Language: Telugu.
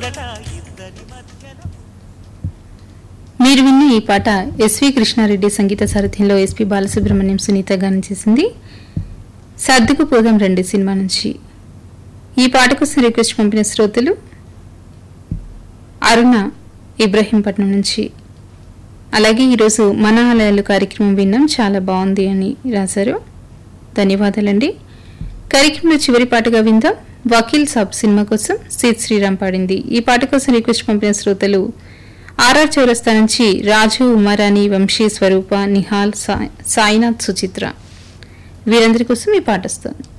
ముచ్చట ఇద్దరి మధ్యన మీరు విన్న ఈ పాట ఎస్వి కృష్ణారెడ్డి సంగీత సారథ్యంలో ఎస్పి బాలసుబ్రహ్మణ్యం సునీత గానం చేసింది సర్దుకు పోదాం రండి సినిమా నుంచి ఈ పాట కోసం రిక్వెస్ట్ పంపిన శ్రోతలు అరుణ ఇబ్రహీంపట్నం నుంచి అలాగే ఈరోజు మన ఆలయాలు కార్యక్రమం విన్నాం చాలా బాగుంది అని రాశారు ధన్యవాదాలండి కార్యక్రమంలో చివరి పాటగా విందాం వకీల్ సాబ్ సినిమా కోసం సీత్ శ్రీరామ్ పాడింది ఈ పాట కోసం రిక్వెస్ట్ పంపిన శ్రోతలు ఆర్ఆర్ చౌరస్తా నుంచి రాజు ఉమారాణి వంశీ స్వరూప నిహాల్ సాయ్- సాయినాథ్ సుచిత్ర వీరందరి కోసం ఈ పాట వస్తుంది